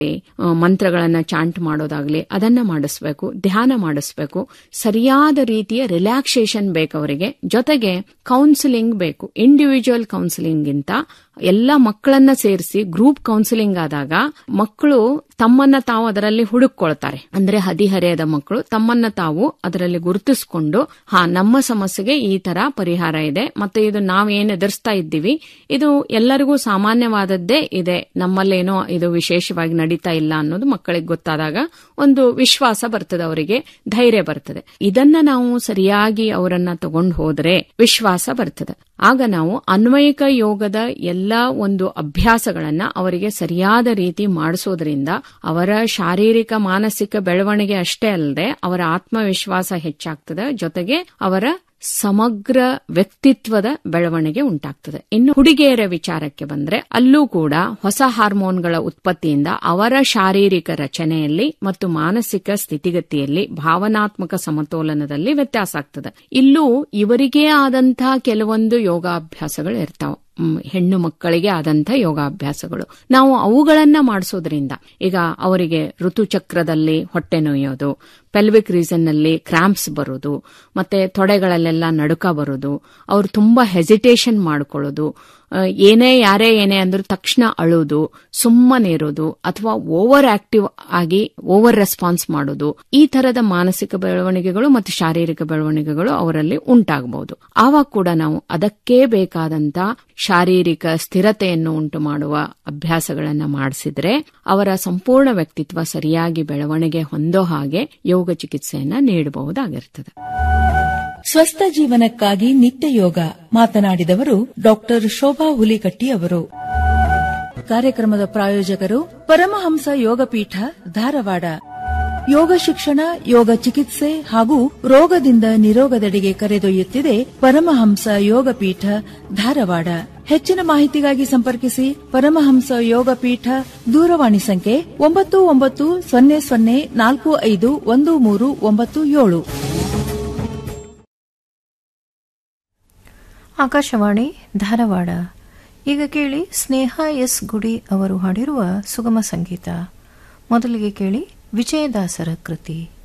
ಆ, ಮಂತ್ರಗಳನ್ನ ಚಾಂಟ್ ಮಾಡೋದಾಗ್ಲಿ ಅದನ್ನ ಮಾಡಿಸ್ಬೇಕು ಧ್ಯಾನ ಮಾಡಿಸ್ಬೇಕು ಸರಿಯಾದ ರೀತಿಯ ರಿಲ್ಯಾಕ್ಸೇಷನ್ ಬೇಕು ಅವರಿಗೆ ಜೊತೆಗೆ ಕೌನ್ಸಿಲಿಂಗ್ ಬೇಕು ಇಂಡಿವಿಜುವಲ್ ಕೌನ್ಸಿಲಿಂಗ್ ಗಿಂತ ಎಲ್ಲ ಮಕ್ಕಳನ್ನ ಸೇರಿಸಿ ಗ್ರೂಪ್ ಕೌನ್ಸಿಲಿಂಗ್ ಆದಾಗ ಮಕ್ಕಳು ತಮ್ಮನ್ನ ತಾವು ಅದರಲ್ಲಿ ಹುಡುಕೊಳ್ತಾರೆ ಅಂದ್ರೆ ಹದಿಹರೆಯದ ಮಕ್ಕಳು ತಮ್ಮನ್ನ ತಾವು ಅದರಲ್ಲಿ ಗುರುತಿಸಿಕೊಂಡು ಹಾ ನಮ್ಮ ಸಮಸ್ಯೆಗೆ ಈ ತರ ಪರಿಹಾರ ಇದೆ ಮತ್ತೆ ಇದು ನಾವೇನ್ ಎದುರಿಸ್ತಾ ಇದ್ದೀವಿ ಇದು ಎಲ್ಲರಿಗೂ ಸಾಮಾನ್ಯವಾದದ್ದೇ ಇದೆ ನಮ್ಮಲ್ಲೇನೋ ಇದು ವಿಶೇಷವಾಗಿ ನಡೀತಾ ಇಲ್ಲ ಅನ್ನೋದು ಮಕ್ಕಳಿಗೆ ಗೊತ್ತಾದಾಗ ಒಂದು ವಿಶ್ವಾಸ ಬರ್ತದೆ ಅವರಿಗೆ ಧೈರ್ಯ ಬರ್ತದೆ ಇದನ್ನ ನಾವು ಸರಿಯಾಗಿ ಅವರನ್ನ ತಗೊಂಡು ಹೋದ್ರೆ ವಿಶ್ವಾಸ ಬರ್ತದೆ ಆಗ ನಾವು ಅನ್ವಯಿಕ ಯೋಗದ ಎಲ್ಲ ಒಂದು ಅಭ್ಯಾಸಗಳನ್ನ ಅವರಿಗೆ ಸರಿಯಾದ ರೀತಿ ಮಾಡಿಸೋದ್ರಿಂದ ಅವರ ಶಾರೀರಿಕ ಮಾನಸಿಕ ಬೆಳವಣಿಗೆ ಅಷ್ಟೇ ಅಲ್ಲದೆ ಅವರ ಆತ್ಮವಿಶ್ವಾಸ ಹೆಚ್ಚಾಗ್ತದೆ ಜೊತೆಗೆ ಅವರ ಸಮಗ್ರ ವ್ಯಕ್ತಿತ್ವದ ಬೆಳವಣಿಗೆ ಉಂಟಾಗ್ತದೆ ಇನ್ನು ಹುಡುಗಿಯರ ವಿಚಾರಕ್ಕೆ ಬಂದ್ರೆ ಅಲ್ಲೂ ಕೂಡ ಹೊಸ ಹಾರ್ಮೋನ್ಗಳ ಉತ್ಪತ್ತಿಯಿಂದ ಅವರ ಶಾರೀರಿಕ ರಚನೆಯಲ್ಲಿ ಮತ್ತು ಮಾನಸಿಕ ಸ್ಥಿತಿಗತಿಯಲ್ಲಿ ಭಾವನಾತ್ಮಕ ಸಮತೋಲನದಲ್ಲಿ ವ್ಯತ್ಯಾಸ ಆಗ್ತದೆ ಇಲ್ಲೂ ಇವರಿಗೇ ಆದಂತಹ ಕೆಲವೊಂದು ಯೋಗಾಭ್ಯಾಸಗಳು ಇರ್ತಾವ ಮ್, ಹೆಣ್ಣು ಮಕ್ಕಳಿಗೆ ಆದಂಥ ಯೋಗಾಭ್ಯಾಸಗಳು ನಾವು ಅವುಗಳನ್ನ ಮಾಡಿಸೋದ್ರಿಂದ ಈಗ ಅವರಿಗೆ ಋತುಚಕ್ರದಲ್ಲಿ ಹೊಟ್ಟೆ ನೋಯೋದು ಪೆಲ್ವಿಕ್ ರೀಸನ್ ನಲ್ಲಿ ಕ್ರಾಂಪ್ಸ್ ಬರೋದು ಮತ್ತೆ ತೊಡೆಗಳಲ್ಲೆಲ್ಲ ನಡುಕ ಬರೋದು ಅವ್ರು ತುಂಬಾ ಹೆಸಿಟೇಷನ್ ಮಾಡ್ಕೊಳ್ಳೋದು ಆ, ಏನೇ ಯಾರೇ ಏನೇ ಅಂದ್ರೂ ತಕ್ಷಣ ಅಳೋದು ಸುಮ್ಮನೆ ಇರೋದು ಅಥವಾ ಓವರ್ ಆಕ್ಟಿವ್ ಆಗಿ ಓವರ್ ರೆಸ್ಪಾನ್ಸ್ ಮಾಡೋದು ಈ ತರದ ಮಾನಸಿಕ ಬೆಳವಣಿಗೆಗಳು ಮತ್ತು ಶಾರೀರಿಕ ಬೆಳವಣಿಗೆಗಳು ಅವರಲ್ಲಿ ಉಂಟಾಗಬಹುದು ಆವಾಗ ಕೂಡ ನಾವು ಅದಕ್ಕೇ ಬೇಕಾದಂತ ಶಾರೀರಿಕ ಸ್ಥಿರತೆಯನ್ನು ಉಂಟು ಮಾಡುವ ಅಭ್ಯಾಸಗಳನ್ನ ಮಾಡಿಸಿದ್ರೆ ಅವರ ಸಂಪೂರ್ಣ ವ್ಯಕ್ತಿತ್ವ ಸರಿಯಾಗಿ ಬೆಳವಣಿಗೆ ಹೊಂದೋ ಹಾಗೆ ಯೋಗ ಚಿಕಿತ್ಸೆಯನ್ನ ನೀಡಬಹುದಾಗಿರ್ತದೆ ಸ್ವಸ್ಥ ಜೀವನಕ್ಕಾಗಿ ನಿತ್ಯ ಯೋಗ ಮಾತನಾಡಿದವರು ಡಾಕ್ಟರ್ ಶೋಭಾ ಹುಲಿಕಟ್ಟಿ ಅವರು ಕಾರ್ಯಕ್ರಮದ ಪ್ರಾಯೋಜಕರು ಪರಮಹಂಸ ಯೋಗಪೀಠ ಧಾರವಾಡ ಯೋಗ ಶಿಕ್ಷಣ ಯೋಗ ಚಿಕಿತ್ಸೆ ಹಾಗೂ ರೋಗದಿಂದ ನಿರೋಗದೆಡೆಗೆ ಕರೆದೊಯ್ಯುತ್ತಿದೆ ಪರಮಹಂಸ ಯೋಗಪೀಠ ಧಾರವಾಡ ಹೆಚ್ಚಿನ ಮಾಹಿತಿಗಾಗಿ ಸಂಪರ್ಕಿಸಿ ಪರಮಹಂಸ ಯೋಗಪೀಠ ದೂರವಾಣಿ ಸಂಖ್ಯೆ ಒಂಬತ್ತು ಒಂಬತ್ತು ಸೊನ್ನೆ ಸೊನ್ನೆ ನಾಲ್ಕು ಐದು ಒಂದು ಮೂರು ಒಂಬತ್ತು ಏಳು ಆಕಾಶವಾಣಿ ಧಾರವಾಡ ಈಗ ಕೇಳಿ ಸ್ನೇಹ ಎಸ್ ಗುಡಿ ಅವರು ಹಾಡಿರುವ ಸುಗಮ ಸಂಗೀತ ಮೊದಲಿಗೆ ಕೇಳಿ ವಿಜಯದಾಸರ ಕೃತಿ